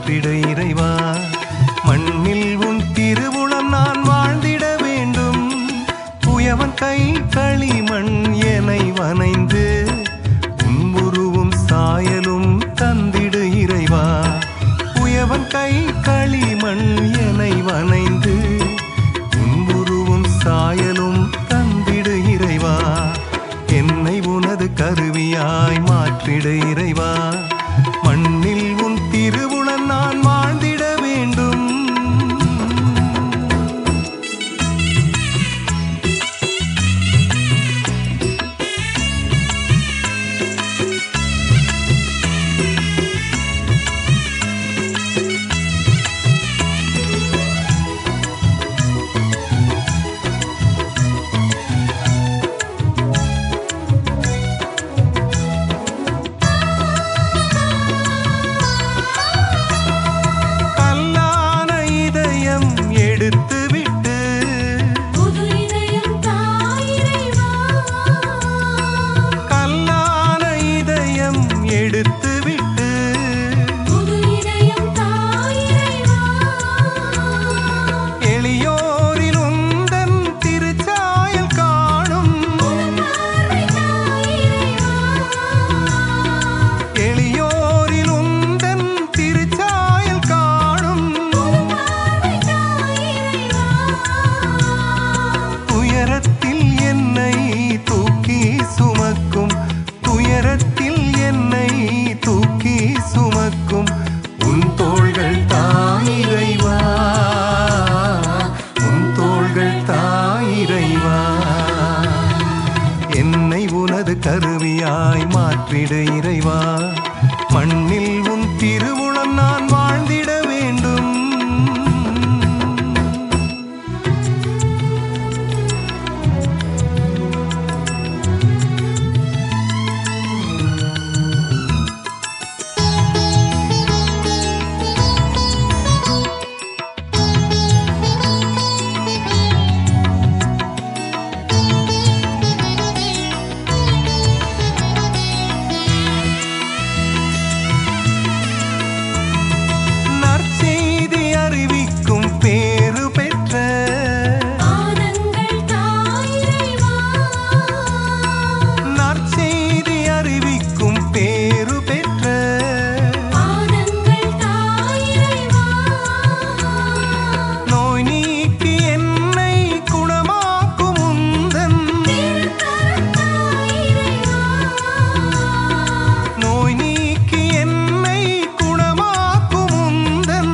மாற்றிட இறைவா மண்ணில் உன் திருவுளம் நான் வாழ்ந்திட வேண்டும் புயவன் கை களிமண் எனை வனைந்து உன் உருவும் சாயலும் தந்திடு இறைவா புயவன் கை களிமண் எனை வனைந்து உன் உருவும் சாயலும் தந்திடு இறைவா என்னை உனது கருவியாய் மாற்றிட இறைவா மண்ணில் உன் திருவுளம் நான் வாழ்ந்திட வேண்டும் கல்லான இதயம் எடுத்துவிட்டு புது இதயம் தாயிறைவா கல்லான இதயம் எடுத்துவிட்டு புது இதயம் தாயிறைவா எளியோரில் உந்தன் திருச்சாயல் காணும் பார்வை தாயிறைவா எளியோரில் உந்தன் திருச்சாயல் காணும் பார்வை தாயிறைவா துயரத்தில் என்னை தூக்கி சுமக்கும் துயரத்தில் என்னை தூக்கி சுமக்கும் உன் தோள்கள் தாயிரைவா உன் தோள்கள் தாயிரைவா என்னை உனது கருவியாய் மாற்றிடு இறைவா மண்ணில் உன் திருவுளம் நான் வாழ்ந்திட வேண்டும் நற்செய்தி அறிவிக்கும் பேறு பெற்ற ஆனங்கள் தாயிறைவா நற்செய்தி அறிவிக்கும் பேறு பெற்ற ஆனங்கள் தாயிறைவா நோய் நீக்கி என்னை குணமாக்கும் உந்தன் நோய் நீக்கி என்னை குணமாக்கும் உந்தன்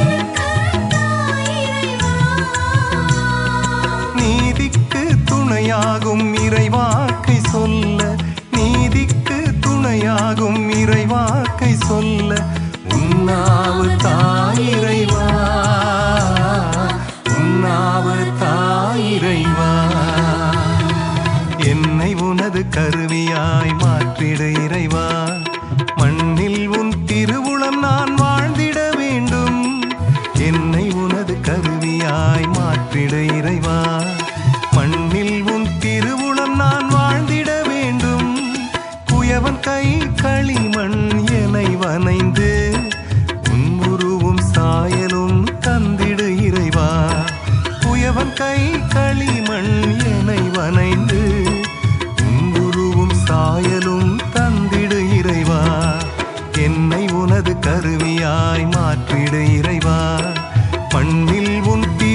நீதிக்கு துணையாகும் இறைவாக்கை சொல்ல நீதிக்கு துணையாகும் இறைவாக்கை சொல்ல உன்னாவு தாயிரைவா உன்னாவு தாயிரைவா என்னை உனது கருவியாய் மாற்றிட இறைவா மண்ணில் உன் திருவுளம் நான் வாழ்ந்திட வேண்டும் என்னை உனது கருவியாய் மாற்றிட இறைவா மண்ணில் உன் திருவுளம் நான் வாழ்ந்திட வேண்டும் குயவன் கை களிமண் எனை வனைந்து உன் உருவும் சாயலும் தந்திடு இறைவா குயவன் கை களிமண் எனை வனைந்து உன் உருவும் சாயலும் தந்திடு இறைவா என்னை உனது கருவியாய் மாற்றிடு இறைவா மண்ணில் உன்